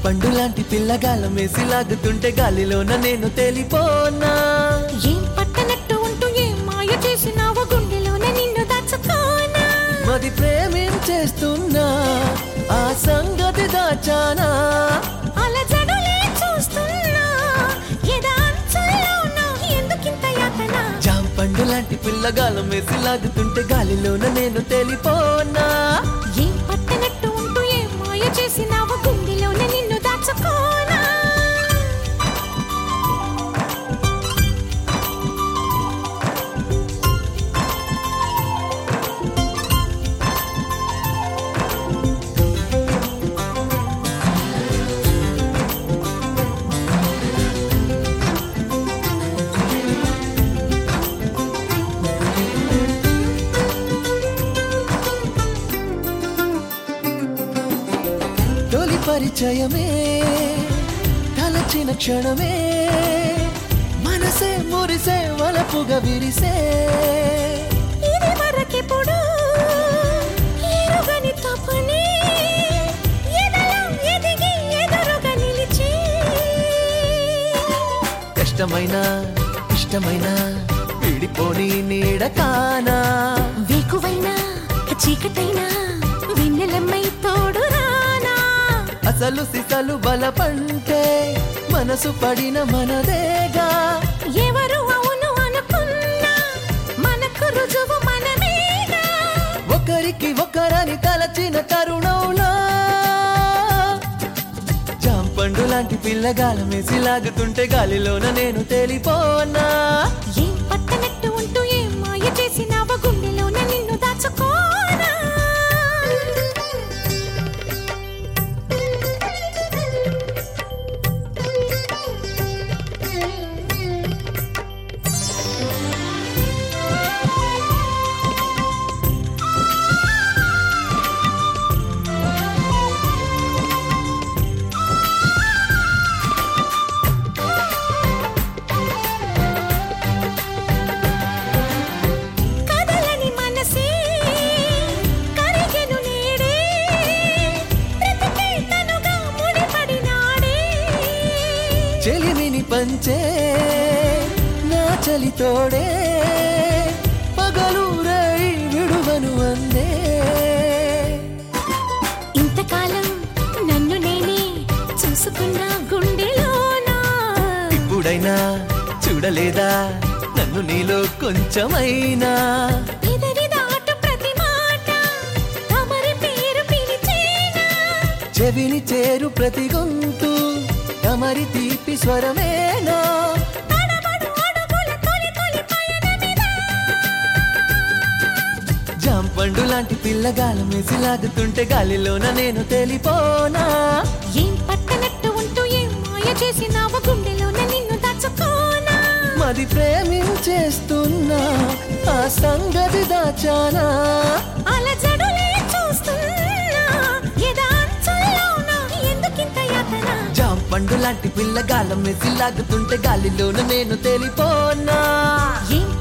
జాంపండు లాంటి పిల్లగాలం వేసి లాగుతుంటే గాలిలోన నేను తేలిపోనా ఏం పట్టనట్టు ఉంటూ ఏం మాయ చేసినావో గుండెలోన నిన్ను దాచుకోనా మది ప్రేమించేస్తున్నా ఆ సంగతి దాచానా అలజడులే చూస్తున్నా ఎదా అంచుల్లో ఉన్నా ఎందుకింత యాతన జాంపండు లాంటి పిల్లగాలం వేసి లాగుతుంటే గాలిలోన నేను తేలిపోనా ఏం పట్టనట్టు ఉంటూ ఏం మాయ చేసినావో గుండెలోన నిన్ను దాచుకోనా తొలి పరిచయమే తలచిన క్షణమే మనసే మురిసే వలపుగా విరిసే ఇది వరకెప్పుడు ఎరుగని తపనే ఎదలో ఎదిగి ఎదురుగా నిలిచి కష్టమైన ఇష్టమైన విడిపోని నీడ కానా వేకువైనా చీకటైనా వెన్నెలమ్మై తోడు రానా అసలు సిసలు బలపంటే మనసు పడిన మనదేగా ఎవరు అవును అనుకున్నా మనకు రుజువు మనమేగా ఒకరికి ఒకరని తలచిన తరుణంలో జాంపండు లాంటి పిల్లగాలం వేసి లాగుతుంటే గాలిలోన నేను తేలిపోనా ఏం పట్టనట్టు ఉంటూ ఏం మాయ చేసినావో గుండెలోన నిన్ను దాచుకోనా కదలని మనసే కరిగెను నేడే బ్రతికే తనుగా ముడిపడినాడే చెలిమిని పంచే నా చలితోడే పగలు రై విడువను అందే ఇంతకాలం నన్ను నేనే చూసుకున్న గుండెలోనా ఇప్పుడైనా చూడలేదా నన్ను నీలో కొంచెమైనా పెదవి దాటు ప్రతి మాట తమరి పేరు పిలిచేనా చెవిని చేరు ప్రతి గొంతు కమరి తీపి స్వరమేనా తడబడు అడుగుల తొలి తొలి పయనమిదా జాంపండు లాంటి పిల్లగాలం వేసి లాగుతుంటే గాలిలోన నేను తేలిపోనా ఏం పట్టనట్టు ఉంటూ ఏం మాయ చేసినావో గుండెలోన నిన్ను దాచుకోనా మది ప్రేమించేస్తున్నా ఆ సంగతి దాచానా అలజడులే చూస్తున్నా ఎదా అంచుల్లోనా ఎందుకింత యాతన జాంపండు లాంటి పిల్లగాలం వేసి లాగుతుంటే గాలిలోన నేను తేలిపోనా ఏం